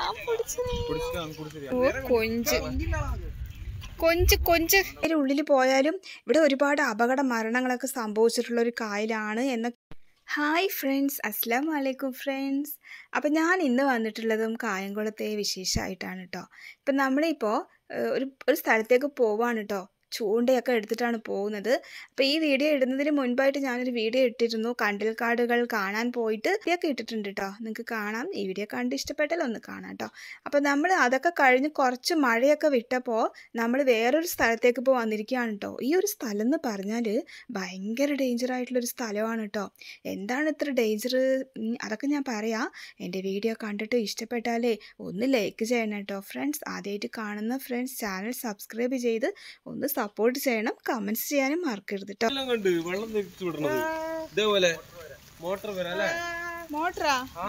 ഓ കൊഞ്ച് കൊഞ്ച് കൊഞ്ച് ഇതിന്റെ ഉള്ളിൽ പോയാലും ഇവിടെ ഒരുപാട് അപകട മരണങ്ങളൊക്കെ സംഭവിച്ചിട്ടുള്ള ഒരു കായലാണ് എന്ന ഹായ് ഫ്രണ്ട്സ് അസ്സാം വലൈക്കും ഫ്രണ്ട്സ് അപ്പം ഞാൻ ഇന്ന് വന്നിട്ടുള്ളതും കായംകുളത്തെ വിശേഷമായിട്ടാണ് കേട്ടോ ഇപ്പം നമ്മളിപ്പോൾ ഏഹ്, ഒരു ഒരു സ്ഥലത്തേക്ക് പോവാണ് കേട്ടോ ചൂണ്ടയൊക്കെ എടുത്തിട്ടാണ് പോകുന്നത് അപ്പോൾ ഈ വീഡിയോ ഇടുന്നതിന് മുൻപായിട്ട് ഞാനൊരു വീഡിയോ ഇട്ടിരുന്നു കണ്ടൽക്കാടുകൾ കാണാൻ പോയിട്ട് ഒക്കെ ഇട്ടിട്ടുണ്ട് കേട്ടോ നിങ്ങൾക്ക് കാണാം ഈ വീഡിയോ കണ്ട് ഇഷ്ടപ്പെട്ടാൽ ഒന്ന് കാണാം കേട്ടോ അപ്പോൾ നമ്മൾ അതൊക്കെ കഴിഞ്ഞ് കുറച്ച് മഴയൊക്കെ വിട്ടപ്പോൾ നമ്മൾ വേറൊരു സ്ഥലത്തേക്ക് ഇപ്പോൾ വന്നിരിക്കുകയാണ് കേട്ടോ ഈ ഒരു സ്ഥലം എന്ന് പറഞ്ഞാൽ ഭയങ്കര ഡേഞ്ചർ ആയിട്ടുള്ളൊരു സ്ഥലമാണ് കേട്ടോ എന്താണ് ഇത്ര ഡേഞ്ചർ അതൊക്കെ ഞാൻ പറയാം എൻ്റെ വീഡിയോ കണ്ടിട്ട് ഇഷ്ടപ്പെട്ടാലേ ഒന്ന് ലൈക്ക് ചെയ്യണം കേട്ടോ ഫ്രണ്ട്സ് ആദ്യമായിട്ട് കാണുന്ന ഫ്രണ്ട്സ് ചാനൽ സബ്സ്ക്രൈബ് ചെയ്ത് ഒന്ന് സപ്പോർട്ട് ചെയ്യണം കമൻറ്റ്സ് ചെയ്യാനും മറക്കരുത് കേട്ടോ വെള്ളം കണ്ട് വെള്ളം തിരിച്ചു വിടണത് ഇതേപോലെ മോട്ടർ വരാം അല്ലേ മോട്ടറാ ആ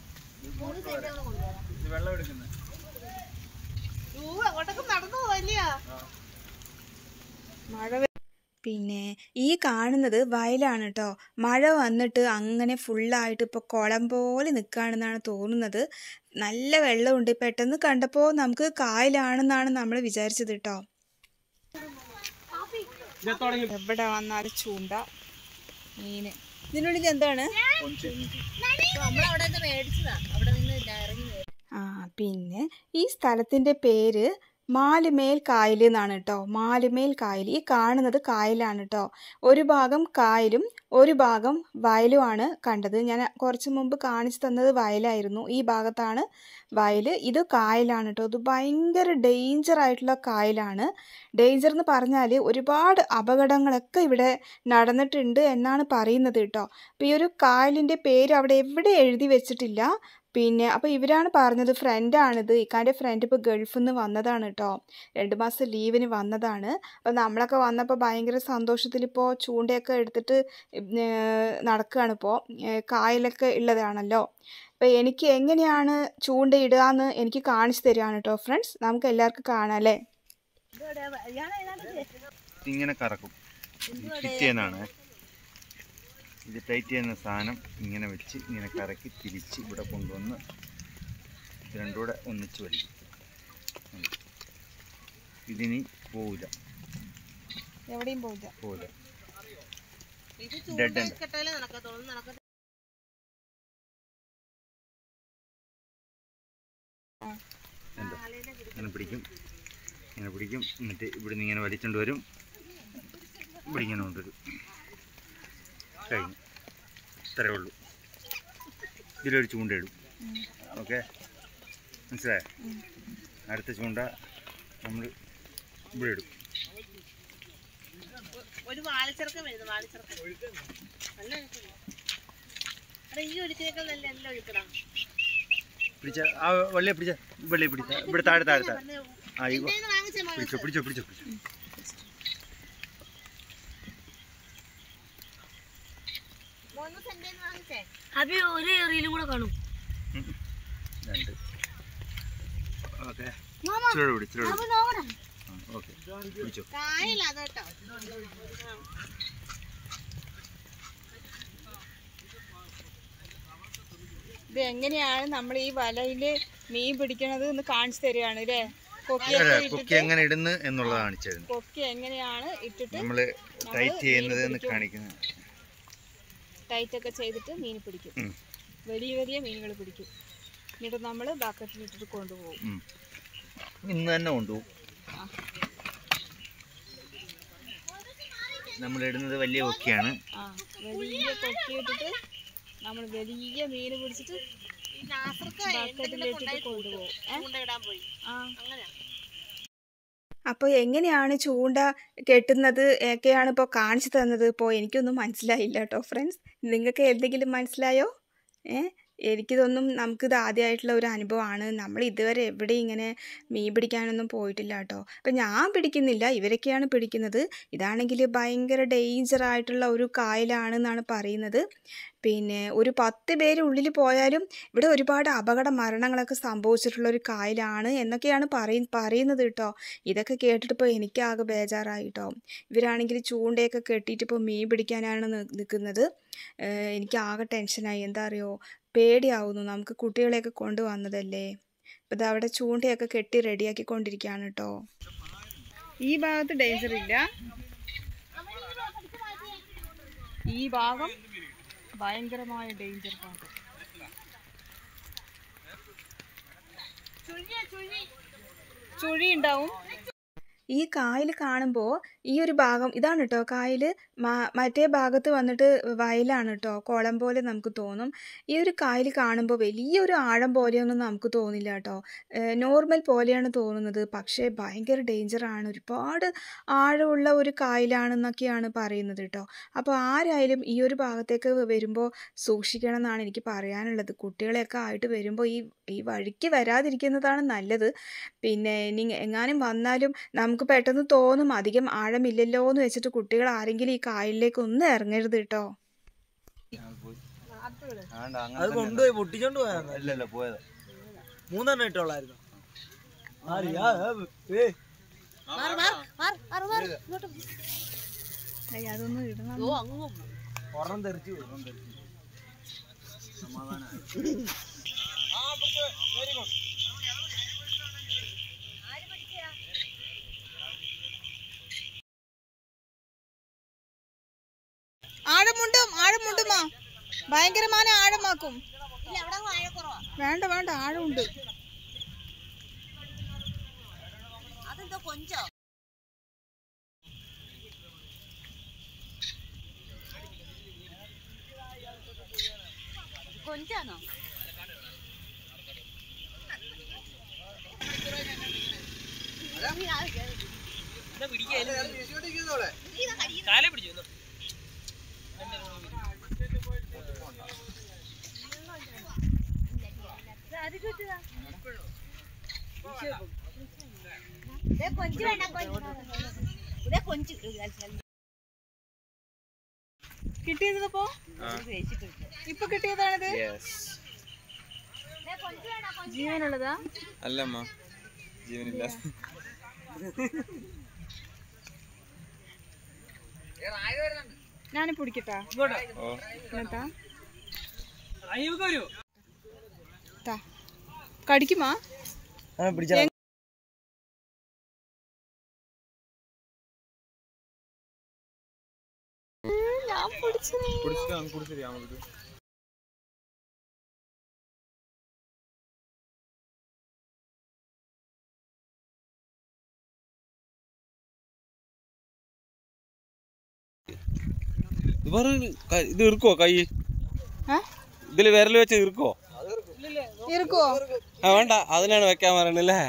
ഇത് വെള്ളം എടുക്കുന്നത് മഴ വ- പിന്നെ ഈ കാണുന്നത് വയലാണ് കേട്ടോ മഴ വന്നിട്ട് അങ്ങനെ ഫുള്ളായിട്ട് ഇപ്പോൾ കുളം പോലെ നിൽക്കുകയാണെന്നാണ് തോന്നുന്നത് നല്ല വെള്ളമുണ്ട് പെട്ടെന്ന് കണ്ടപ്പോൾ നമുക്ക് കായലാണെന്നാണ് നമ്മൾ വിചാരിച്ചത് കേട്ടോ ഇത് തുടങ്ങി എവിടെ വന്നാലും ചൂണ്ട മീന് ഇതിനുള്ളിൽ എന്താണ് ആ പിന്നെ ഈ സ്ഥലത്തിൻ്റെ പേര് മാലുമേൽ കായൽ എന്നാണ് കേട്ടോ മാലുമേൽ കായൽ ഈ കാണുന്നത് കായലാണ് കേട്ടോ ഒരു ഭാഗം കായലും ഒരു ഭാഗം വയലുമാണ് കണ്ടത് ഞാൻ കുറച്ച് മുമ്പ് കാണിച്ചു തന്നത് വയലായിരുന്നു ഈ ഭാഗത്താണ് വയൽ ഇത് കായലാണ് കേട്ടോ ഇത് ഭയങ്കര ഡേഞ്ചർ ആയിട്ടുള്ള കായലാണ് ഡേഞ്ചർ എന്ന് പറഞ്ഞാൽ ഒരുപാട് അപകടങ്ങളൊക്കെ ഇവിടെ നടന്നിട്ടുണ്ട് എന്നാണ് പറയുന്നത് കേട്ടോ അപ്പോൾ ഈ ഒരു കായലിൻ്റെ പേര് അവിടെ എവിടെ എഴുതി വെച്ചിട്ടില്ല പിന്നെ അപ്പോൾ ഇവരാണ് പറഞ്ഞത് ഫ്രണ്ടാണിത് ഇക്കാൻ്റെ ഫ്രണ്ട് ഇപ്പോൾ ഗൾഫിൽ നിന്ന് വന്നതാണ് കേട്ടോ രണ്ട് മാസം ലീവിന് വന്നതാണ് അപ്പോൾ നമ്മളൊക്കെ വന്നപ്പോൾ ഭയങ്കര സന്തോഷത്തിൽ ഇപ്പോൾ ചൂണ്ടയൊക്കെ എടുത്തിട്ട് നടക്കുകയാണ് ഇപ്പോൾ കായലൊക്കെ ഉള്ളതാണല്ലോ അപ്പോൾ എനിക്ക് എങ്ങനെയാണ് ചൂണ്ടയിടുക എന്ന് എനിക്ക് കാണിച്ചു തരികയാണ് കേട്ടോ ഫ്രണ്ട്സ് നമുക്ക് എല്ലാവർക്കും കാണാം അല്ലേ ഇങ്ങനെ കറക്കും ഇത് ഫിറ്റ് ചെയ്യുന്നതാണ് ഇത് ടൈറ്റ് ചെയ്യുന്ന സാധനം ഇങ്ങനെ വെച്ച് ഇങ്ങനെ കറക്കി തിരിച്ച് ഇവിടെ കൊണ്ടുവന്ന് ഇത് രണ്ടും കൂടെ ഒന്നിച്ച് വലിക്കും ഉം. ഇതിനി പോവില്ല എവിടെയും പോയില്ല പോവില്ല ഡെഡ് ഉണ്ട് എന്താ ഇങ്ങനെ പിടിക്കും ഇങ്ങനെ പിടിക്കും എന്നിട്ട് ഇവിടുന്ന് ഇങ്ങനെ വലിച്ചുകൊണ്ട് വരും ഇവിടെ ഇങ്ങനെ കൊണ്ടുവരും കഴിഞ്ഞു ഇത്രയേ ഉള്ളൂ ഇതിലൊരു ചൂണ്ടയിടും ഓക്കെ മനസ്സിലായോ അടുത്ത ചൂണ്ട നമ്മൾ ഇവിടെ ഇടും ഒരു വാളിച്ചിറക്കം വരുന്നു വാളിച്ചിറക്കം നല്ല ഒഴുക്കുണ്ട്. എടാ, ഈ ഒഴുക്കിനേക്കാൾ നല്ല എല്ലാം ഒഴുക്കടാ പിടിച്ച ആ വള്ളിയെ പിടിച്ച വെള്ളിയെ പിടിച്ച ഇവിടെ താഴെ താഴെ താഴെ പറഞ്ഞ ആ ഈ എന്റെ വാങ്ങിച്ച പിടിച്ചോ പിടിച്ചോ പിടിച്ചോ പിടിച്ചോ മൂന്ന് സെന്റ് വാങ്ങിച്ചേ അഭി ഒരു റീലും കൂടെ കാണും രണ്ട് ഓക്കെ ഇച്ചിരി പിടി ഇച്ചിരി ഓക്കെ പിടിച്ചോ കായല്ല അതോട്ടോ ഇത് എങ്ങനെയാണ് നമ്മൾ ഈ വലയിൽ മീൻ പിടിക്കണത് എന്ന് കാണിച്ചു തരികയാണ് അല്ലേ അതെ, കൊക്കിയൊക്കെ കൊക്കി ഇട്ടിട്ട് എങ്ങനെ ഇടുന്നു എന്നുള്ളത് കാണിച്ചായിരുന്നു കൊക്കി എങ്ങനെയാണ് ഇട്ടിട്ട് നമ്മൾ ടൈറ്റ് ചെയ്യുന്നത് എന്ന് കാണിക്കുന്നത് ടൈറ്റ് ഒക്കെ ചെയ്തിട്ട് മീൻ പിടിക്കും ഉം. വലിയ വലിയ മീനുകൾ പിടിക്കും എന്നിട്ട് നമ്മൾ ബക്കറ്റിൽ ഇട്ടിട്ട് കൊണ്ടുപോകും ഉം. ഇന്ന് തന്നെ കൊണ്ടുപോകും നമ്മൾ ഇടുന്നത് വലിയ കൊക്കിയാണ് ആ വലിയ കൊക്കി ഇട്ടിട്ട് നമ്മൾ വലിയ മീൻ പിടിച്ചിട്ട് ഈ നാസർക്ക് ബക്കറ്റിൽ ഇട്ടിട്ട് കൊണ്ടുപോകും ഏ? കൊണ്ടിടാൻ പോയി ആ അങ്ങനെ അപ്പോൾ എങ്ങനെയാണ് ചൂണ്ട കെട്ടുന്നത് ഒക്കെയാണ് ഇപ്പോൾ കാണിച്ചു തന്നത് ഇപ്പോൾ എനിക്കൊന്നും മനസ്സിലായില്ല കേട്ടോ ഫ്രണ്ട്സ് നിങ്ങൾക്ക് എന്തെങ്കിലും മനസ്സിലായോ ഏ എനിക്കിതൊന്നും നമുക്കിത് ആദ്യമായിട്ടുള്ള ഒരു അനുഭവമാണ് നമ്മൾ ഇതുവരെ എവിടെ ഇങ്ങനെ മീൻ പിടിക്കാനൊന്നും പോയിട്ടില്ല കേട്ടോ അപ്പം ഞാൻ പിടിക്കുന്നില്ല ഇവരൊക്കെയാണ് പിടിക്കുന്നത് ഇതാണെങ്കിൽ ഭയങ്കര ഡേഞ്ചർ ആയിട്ടുള്ള ഒരു കായലാണെന്നാണ് പറയുന്നത് പിന്നെ ഒരു പത്ത് പേര് ഉള്ളിൽ പോയാലും ഇവിടെ ഒരുപാട് അപകട മരണങ്ങളൊക്കെ സംഭവിച്ചിട്ടുള്ള ഒരു കായലാണ് എന്നൊക്കെയാണ് പറയ പറയുന്നത് കേട്ടോ ഇതൊക്കെ കേട്ടിട്ട് ഇപ്പോൾ എനിക്കാകെ ബേജാറായി കേട്ടോ ഇവരാണെങ്കിൽ ചൂണ്ടയൊക്കെ കെട്ടിയിട്ട് ഇപ്പോൾ മീൻ പിടിക്കാനാണ് നി- നിൽക്കുന്നത് ഏഹ് എനിക്ക് ആകെ ടെൻഷനായി എന്താ അറിയോ പേടിയാവുന്നു നമുക്ക് കുട്ടികളെയൊക്കെ കൊണ്ടുവന്നതല്ലേ ഇപ്പം ഇത് അവിടെ ചൂണ്ടയൊക്കെ കെട്ടി റെഡിയാക്കിക്കൊണ്ടിരിക്കുകയാണ് കേട്ടോ ഈ ഭാഗത്ത് ഡേഞ്ചർ ഇല്ല ഈ ഭാഗം ഭയങ്കരമായ ഡേഞ്ചർ ഭാഗം ചുഴി ഉണ്ടാവും ഈ കായൽ കാണുമ്പോൾ ഈ ഒരു ഭാഗം ഇതാണ് കേട്ടോ കായൽ മറ്റേ ഭാഗത്ത് വന്നിട്ട് വയലാണ് കേട്ടോ കുളം പോലെ നമുക്ക് തോന്നും ഈ ഒരു കായൽ കാണുമ്പോൾ വലിയൊരു ആഴം പോലെയൊന്നും നമുക്ക് തോന്നില്ല കേട്ടോ നോർമൽ പോലെയാണ് തോന്നുന്നത് പക്ഷേ ഭയങ്കര ഡേഞ്ചറാണ് ഒരുപാട് ആഴമുള്ള ഒരു കായലാണെന്നൊക്കെയാണ് പറയുന്നത് കേട്ടോ അപ്പോൾ ആരായാലും ഈ ഒരു ഭാഗത്തേക്ക് വരുമ്പോൾ സൂക്ഷിക്കണം എന്നാണ് എനിക്ക് പറയാനുള്ളത് കുട്ടികളെയൊക്കെ ആയിട്ട് വരുമ്പോൾ ഈ ഈ വഴിക്ക് വരാതിരിക്കുന്നതാണ് നല്ലത് പിന്നെ ഇനി എങ്ങാനും വന്നാലും നമുക്ക് പെട്ടെന്ന് തോന്നും അധികം ആഴമില്ലല്ലോ എന്ന് വെച്ചിട്ട് കുട്ടികൾ ആരെങ്കിലും ഈ കായലിലേക്ക് ഒന്നും ഇറങ്ങരുത് കേട്ടോ ആണ്ട് അങ്ങനെ അത് തന്നെ കൊണ്ടുപോയി പൊട്ടിച്ചോണ്ട് പോയാ അല്ലല്ല പോയത് മൂന്നെണ്ണം ഇട്ടുള്ളായിരുന്നു ആരിയാ ഏ മാറ് മാറ് മാറ് മാറ് മാറ് ഇങ്ങോട്ട് പോ. അതൊന്നും ഇടണം ഓ അങ്ങ് പോ. ഒരെണ്ണം തെറിച്ചു പോയി, ഒരെണ്ണം തെറിച്ചു ആഴമുണ്ടും ആഴമുണ്ടുമാ ഭയങ്കരമായ ആഴമാക്കും ഇല്ല അവിടെ അങ്ങ് ആഴക്കുറവാ വേണ്ട വേണ്ട ആഴമുണ്ട് അതെന്തോ കൊഞ്ചോ കൊഞ്ചാണോ കൊഞ്ച് വേണ്ട കൊഞ്ച് ഇതേ കൊഞ്ച് കിട്ടിയത് ഇപ്പോ ഇപ്പൊ കിട്ടിയതാണിത് ജീവനുള്ളതാ അല്ലമ്മ ജീവനില്ല ഞാൻ പിടിക്കട്ടാ ഓ എന്നിട്ടാ താ. കടിക്കുമാ ആ പിടിച്ചാ ഞാൻ പിടിച്ചു കുടിച്ചിട്ട് നമുക്ക് കുടിച്ചിട്ട് നമുക്ക് ഇത് പറ ഇത് ഇറുക്കോ കൈ ഇതില് വിരല് വെച്ച് ഇറുക്കോ ഇരിക്കോ ആ വേണ്ട അതിനാണ് വെക്കാൻ പറയണല്ലേ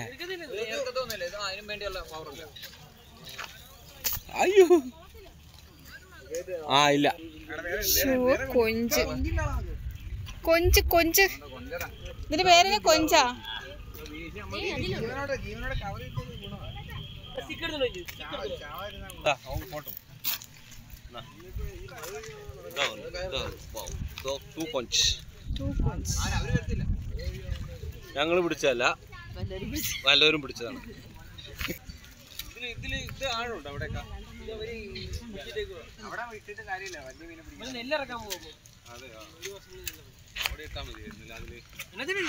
അയ്യോ ആ ഇല്ല കൊഞ്ച് കൊഞ്ച് കൊഞ്ച് ഇതിന്റെ പേരെന്നെ കൊഞ്ചാ ദാ, അവൻ ഫോട്ടോ ദാ. ഇതാ വന്നു, ഇതാ വന്നു. വൗ. ദോ, two punch. ഞങ്ങള് പിടിച്ചതല്ല വല്ലവരും പിടിച്ചതാണ് ഇതില് ഇത് ആഴുണ്ടോ അവിടെയൊക്കെ അതെ ആ. അവിടെ ഇട്ടാ മതിയായിരുന്നില്ല അതില്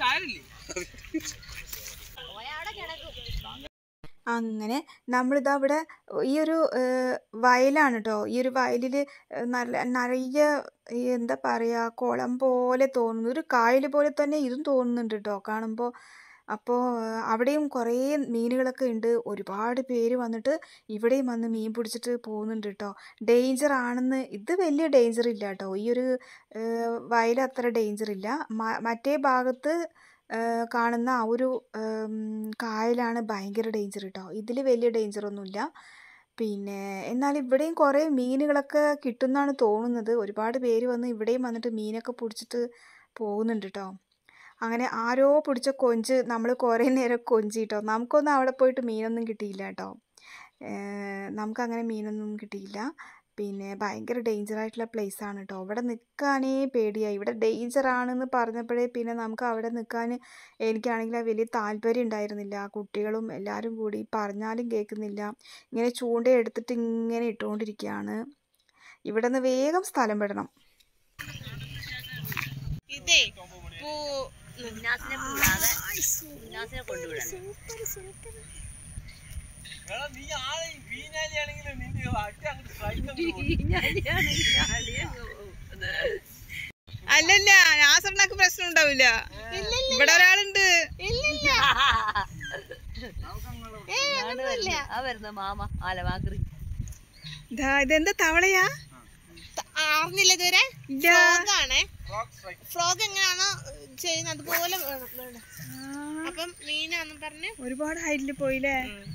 അങ്ങനെ നമ്മളിതാ ഇവിടെ ഈ ഒരു ഏഹ്, വയലാണ് കേട്ടോ ഈ ഒരു വയലിൽ നല്ല നിറയെ ഈ എന്താ പറയുക കുളം പോലെ തോന്നുന്നു ഒരു കായൽ പോലെ തന്നെ ഇതും തോന്നുന്നുണ്ട് കേട്ടോ കാണുമ്പോൾ അപ്പോൾ അവിടെയും കുറേ മീനുകളൊക്കെ ഉണ്ട് ഒരുപാട് പേര് വന്നിട്ട് ഇവിടെയും വന്ന് മീൻ പിടിച്ചിട്ട് പോകുന്നുണ്ട് കേട്ടോ ഡേഞ്ചർ ആണെന്ന് ഇത് വലിയ ഡേഞ്ചർ ഇല്ല കേട്ടോ ഈ ഒരു ഏഹ്, വയൽ അത്ര ഡേഞ്ചർ ഇല്ല മ- മറ്റേ ഭാഗത്ത് ഏഹ്, കാണുന്ന ആ ഒരു ഉം, കായലാണ് ഭയങ്കര ഡേഞ്ചർ കേട്ടോ ഇതിൽ വലിയ ഡേഞ്ചർ ഒന്നുമില്ല പിന്നെ എന്നാൽ ഇവിടെയും കുറേ മീനുകളൊക്കെ കിട്ടുമെന്നാണ് തോന്നുന്നത് ഒരുപാട് പേര് വന്ന് ഇവിടെയും വന്നിട്ട് മീനൊക്കെ പിടിച്ചിട്ട് പോകുന്നുണ്ട് കേട്ടോ അങ്ങനെ ആരോ പിടിച്ച കൊഞ്ച് നമ്മൾ കുറേ നേരം കൊഞ്ചി കേട്ടോ നമുക്കൊന്നും അവിടെ പോയിട്ട് മീനൊന്നും കിട്ടിയില്ല കേട്ടോ ഏഹ് നമുക്കങ്ങനെ മീനൊന്നും കിട്ടിയില്ല പിന്നെ ഭയങ്കര ഡേഞ്ചർ ആയിട്ടുള്ള place ആണ് കേട്ടോ അവിടെ നിൽക്കാനേ പേടിയായി ഇവിടെ ഡേഞ്ചർ ആണെന്ന് പറഞ്ഞപ്പോഴേ പിന്നെ നമുക്ക് അവിടെ നിൽക്കാൻ എനിക്കാണെങ്കിൽ വലിയ താല്പര്യം ഉണ്ടായിരുന്നില്ല കുട്ടികളും എല്ലാവരും കൂടി പറഞ്ഞാലും കേൾക്കുന്നില്ല ഇങ്ങനെ ചൂണ്ട എടുത്തിട്ട് ഇങ്ങനെ ഇട്ടുകൊണ്ടിരിക്കുകയാണ് ഇവിടെ നിന്ന് വേഗം സ്ഥലം വിടണം ഇതേ പൂ ഉന്നാസിനെ കൂടാതെ ഉല്ലാസിനെ കൊണ്ടുവിടണം നീ ആളെ വീഞ്ഞാലിയാണെങ്കിലും നിന്റെ അടി അങ്ങോട്ട് strike അങ്ങ് പോകും. അല്ലല്ല നാസറിനൊക്കെ പ്രശ്നം ഉണ്ടാവില്ല ഇവിടെ ഒരാളുണ്ട് ആ വരുന്ന മാമ ആലവാങ്കറി ദാ, ഇതെന്താ തവളയാ അറിഞ്ഞില്ല ഇതുവരെ ഇല്ല ഫ്രോഗാണേ ഫ്രോഗ് എങ്ങനെയാണോ ചെയ്യുന്നത് അതുപോലെ വേണം വേണം. അപ്പം മീനാന്ന് പറഞ്ഞ് ഒരുപാട് ഹൈറ്റിൽ പോയില്ലേ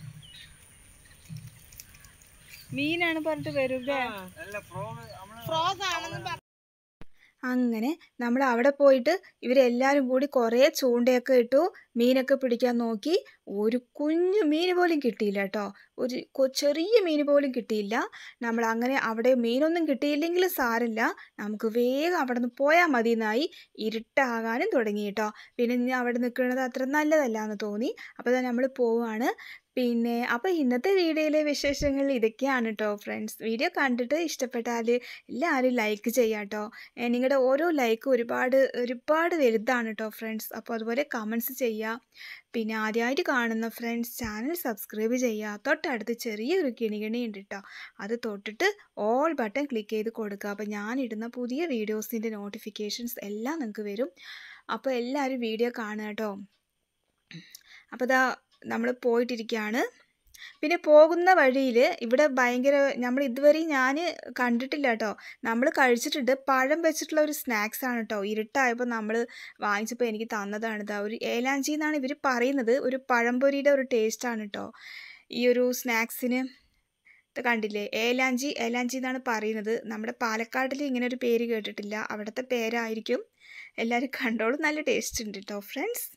മീനാണ് പറഞ്ഞിട്ട് വരൂല്ലേ ഫ്രോഗ് ആണെന്ന് പറഞ്ഞു അങ്ങനെ നമ്മൾ അവിടെ പോയിട്ട് ഇവരെല്ലാവരും കൂടി കുറേ ചൂണ്ടയൊക്കെ ഇട്ടു മീനൊക്കെ പിടിക്കാൻ നോക്കി ഒരു കുഞ്ഞു മീൻ പോലും കിട്ടിയില്ല കേട്ടോ ഒരു കൊ- ചെറിയ മീൻ പോലും കിട്ടിയില്ല നമ്മൾ അങ്ങനെ അവിടെ മീനൊന്നും കിട്ടിയില്ലെങ്കിലും സാരമില്ല നമുക്ക് വേഗം അവിടെ നിന്ന് പോയാൽ മതി എന്നായി ഇരുട്ടാകാനും തുടങ്ങി കേട്ടോ പിന്നെ ഇനി അവിടെ നിൽക്കുന്നത് അത്ര നല്ലതല്ല എന്ന് തോന്നി അപ്പോൾ നമ്മൾ പോവാണ് പിന്നെ അപ്പോൾ ഇന്നത്തെ വീഡിയോയിലെ വിശേഷങ്ങൾ ഇതൊക്കെയാണ് കേട്ടോ ഫ്രണ്ട്സ് വീഡിയോ കണ്ടിട്ട് ഇഷ്ടപ്പെട്ടാൽ എല്ലാവരും ലൈക്ക് ചെയ്യാം കേട്ടോ നിങ്ങളുടെ ഓരോ ലൈക്കും ഒരുപാട് ഒരുപാട് വലുതാണ് കേട്ടോ ഫ്രണ്ട്സ് അപ്പോൾ അതുപോലെ കമൻസ് ചെയ്യുക പിന്നെ ആദ്യമായിട്ട് കാണുന്ന ഫ്രണ്ട്സ് ചാനൽ സബ്സ്ക്രൈബ് ചെയ്യുക തൊട്ടടുത്ത് ചെറിയൊരു കിണികിണി ഉണ്ട് കേട്ടോ അത് തൊട്ടിട്ട് ഓൾ ബട്ടൺ ക്ലിക്ക് ചെയ്ത് കൊടുക്കുക അപ്പോൾ ഞാനിടുന്ന പുതിയ വീഡിയോസിൻ്റെ നോട്ടിഫിക്കേഷൻസ് എല്ലാം നിങ്ങൾക്ക് വരും അപ്പോൾ എല്ലാവരും വീഡിയോ കാണുക കേട്ടോ അപ്പോൾ ഇതാ നമ്മൾ പോയിട്ടിരിക്കുകയാണ് പിന്നെ പോകുന്ന വഴിയിൽ ഇവിടെ ഭയങ്കര നമ്മൾ ഇതുവരെ ഞാൻ കണ്ടിട്ടില്ല കേട്ടോ നമ്മൾ കഴിച്ചിട്ടുണ്ട് പഴം വെച്ചിട്ടുള്ള ഒരു സ്നാക്സ് ആണ് കേട്ടോ ഇരുട്ടായപ്പോൾ നമ്മൾ വാങ്ങിച്ചപ്പോൾ എനിക്ക് തന്നതാണ് ഇതാ ഒരു ഏലാഞ്ചി എന്നാണ് ഇവർ പറയുന്നത് ഒരു പഴംപൊരിയുടെ ഒരു ടേസ്റ്റാണ് കേട്ടോ ഈ ഒരു സ്നാക്സിന് ഇത് കണ്ടില്ലേ ഏലാഞ്ചി ഏലാഞ്ചി എന്നാണ് പറയുന്നത് നമ്മുടെ പാലക്കാട്ടിൽ ഇങ്ങനെ ഒരു പേര് കേട്ടിട്ടില്ല അവിടുത്തെ പേരായിരിക്കും എല്ലാവരും കണ്ടോളും നല്ല ടേസ്റ്റ് ഉണ്ട് കേട്ടോ ഫ്രണ്ട്സ്